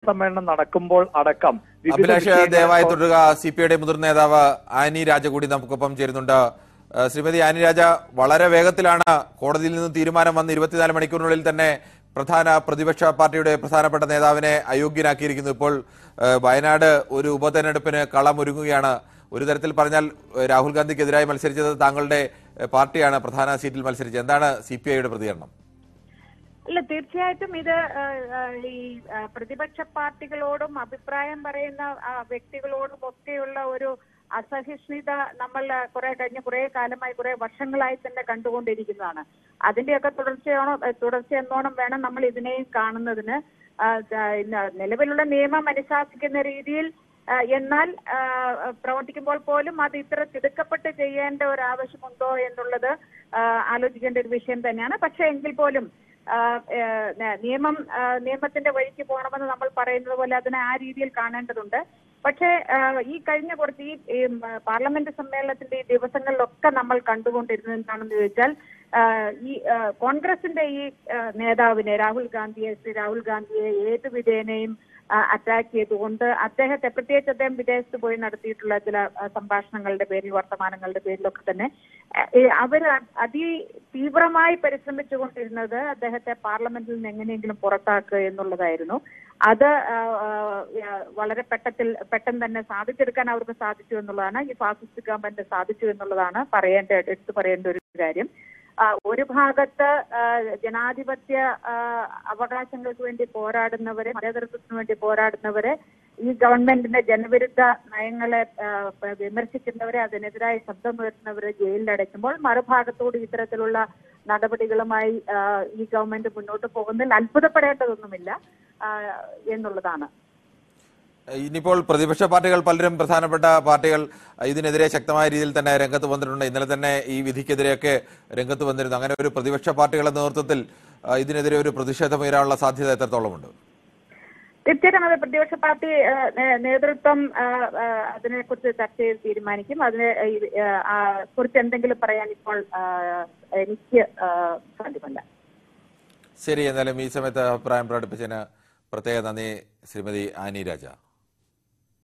സമ്മേളനം നടക്കുമ്പോൾ അടക്കം വിവിധ അഭിലാഷ് വിഷയങ്ങൾ ദയവായി തുടരുക സി പി ഐയുടെ മുതിർന്ന നേതാവ് ആനി രാജ കൂടി നമുക്കൊപ്പം ചേരുന്നുണ്ട് ഏഹ് ശ്രീമതി ആനി രാജ വളരെ വേഗത്തിലാണ് കോടതിയിൽ നിന്ന് തീരുമാനം വന്ന് ഇരുപത്തിനാല് മണിക്കൂറിനുള്ളിൽ തന്നെ പ്രധാന പ്രതിപക്ഷ പാർട്ടിയുടെ പ്രധാനപ്പെട്ട നേതാവിനെ അയോഗ്യനാക്കിയിരിക്കുന്നു ഇപ്പോൾ ഏഹ് വയനാട് ഒരു ഉപതെരഞ്ഞെടുപ്പിന് കളമൊരുങ്ങുകയാണ് ഒരു തരത്തിൽ പറഞ്ഞാൽ ഏഹ് രാഹുൽ ഗാന്ധിക്കെതിരായി മത്സരിച്ചത് താങ്കളുടെ ഏഹ് പാർട്ടിയാണ് പ്രധാന സീറ്റിൽ മത്സരിച്ചത് എന്താണ് സി പി ഐയുടെ പ്രതികരണം അല്ല തീർച്ചയായിട്ടും ഇത് ആ, ആ, ഈ ആ, പ്രതിപക്ഷ പാർട്ടികളോടും അഭിപ്രായം പറയുന്ന ആ, വ്യക്തികളോടും ഒക്കെയുള്ള ഒരു അസഹിഷ്ണുത നമ്മൾ ആ, കുറെ കഴിഞ്ഞ കുറെ കാലമായി കുറെ വർഷങ്ങളായി തന്നെ കണ്ടുകൊണ്ടിരിക്കുന്നതാണ് അതിന്റെയൊക്കെ തുടർച്ചയാണോ തുടർച്ചയെന്നോണം വേണം നമ്മൾ ഇതിനെയും കാണുന്നതിന് ആ, ആ, ഇന്ന് നിലവിലുള്ള നിയമം അനുശാസിക്കുന്ന രീതിയിൽ ആ, എന്നാൽ ആ, പ്രവർത്തിക്കുമ്പോൾ പോലും അത് ഇത്ര തിടുക്കപ്പെട്ട് ചെയ്യേണ്ട ഒരു ആവശ്യമുണ്ടോ എന്നുള്ളത് ആ, ആലോചിക്കേണ്ട ഒരു വിഷയം തന്നെയാണ് പക്ഷെ എങ്കിൽ പോലും ആ, ഏ, ന- നിയമം ആ, നിയമത്തിന്റെ വഴിക്ക് പോകണമെന്ന് നമ്മൾ പറയുന്നത് പോലെ അതിനെ ആ രീതിയിൽ കാണേണ്ടതുണ്ട് പക്ഷേ ആ, ഈ കഴിഞ്ഞ കുറച്ച് ഈ ഈ, ഉം, പാർലമെന്റ് സമ്മേളനത്തിന്റെ ഈ ദിവസങ്ങളിലൊക്കെ നമ്മൾ കണ്ടുകൊണ്ടിരുന്നത് എന്താണെന്ന് ചോദിച്ചാൽ ആ, ഈ ആ, കോൺഗ്രസിന്റെ ഈ ആ, നേതാവിനെ രാഹുൽ ഗാന്ധിയെ ശ്രീ രാഹുൽ ഗാന്ധിയെ ഏത് വിധേനയും അറ്റാക്ക് ചെയ്തുകൊണ്ട് അദ്ദേഹത്തെ പ്രത്യേകിച്ച് അദ്ദേഹം വിദേശത്ത് പോയി നടത്തിയിട്ടുള്ള ചില ആ, സംഭാഷണങ്ങളുടെ പേരിൽ വർത്തമാനങ്ങളുടെ പേരിലൊക്കെ തന്നെ അവർ അതി തീവ്രമായി പരിശ്രമിച്ചുകൊണ്ടിരുന്നത് അദ്ദേഹത്തെ പാർലമെന്റിൽ നിന്ന് എങ്ങനെയെങ്കിലും പുറത്താക്കുക എന്നുള്ളതായിരുന്നു അത് ആ, ആ, വളരെ പെട്ടത്തിൽ പെട്ടെന്ന് തന്നെ സാധിച്ചെടുക്കാൻ അവർക്ക് സാധിച്ചു എന്നുള്ളതാണ് ഈ ഫാസിസ്റ്റ് ഗവൺമെന്റ് സാധിച്ചു എന്നുള്ളതാണ് പറയേണ്ട എടുത്തു പറയേണ്ട ഒരു കാര്യം ആ, ഒരു ഭാഗത്ത് ആ, ജനാധിപത്യ ആ, അവകാശങ്ങൾക്ക് വേണ്ടി പോരാടുന്നവരെ മതേതരത്വത്തിന് വേണ്ടി പോരാടുന്നവരെ ഈ ഗവൺമെന്റിന്റെ ജനവിരുദ്ധ നയങ്ങളെ ആ, പ- വിമർശിക്കുന്നവരെ അതിനെതിരായി ശബ്ദമുയർത്തുന്നവരെ ജയിലിലടയ്ക്കുമ്പോൾ മറുഭാഗത്തോട് ഇത്തരത്തിലുള്ള നടപടികളുമായി ആ, ഈ ഗവൺമെന്റ് മുന്നോട്ട് പോകുന്നതിൽ അത്ഭുതപ്പെടേണ്ടതൊന്നുമില്ല ആ, എന്നുള്ളതാണ് ഇനിയിപ്പോൾ പ്രതിപക്ഷ പാർട്ടികൾ പലരും പ്രധാനപ്പെട്ട പാർട്ടികൾ ഇതിനെതിരെ ശക്തമായ രീതിയിൽ തന്നെ രംഗത്ത് വന്നിട്ടുണ്ട് ഇന്നലെ തന്നെ ഈ വിധിക്കെതിരെയൊക്കെ രംഗത്ത് വന്നിരുന്നു അങ്ങനെ ഒരു പ്രതിപക്ഷ പാർട്ടികളുടെ നേതൃത്വത്തിൽ ആ, ഇതിനെതിരെ ഒരു പ്രതിഷേധം ഉയരാനുള്ള സാധ്യത എത്രത്തോളമുണ്ട് തീർച്ചയായിട്ടും അത് പ്രതിപക്ഷ പാർട്ടി ആ, നേ- നേതൃത്വം ആ, ആ, അതിനെക്കുറിച്ച് ചർച്ച ചെയ്ത് തീരുമാനിക്കും അതിനെ ഈ, ആ, കുറിച്ച് എന്തെങ്കിലും പറയാൻ ഇപ്പോൾ ആ, എനിക്ക് ആ, സാധ്യമല്ല ശരി എന്നാലും ഈ സമയത്ത് അഭിപ്രായം പ്രകടിപ്പിച്ചതിന് പ്രത്യേക നന്ദി ശ്രീമതി ആനി രാജ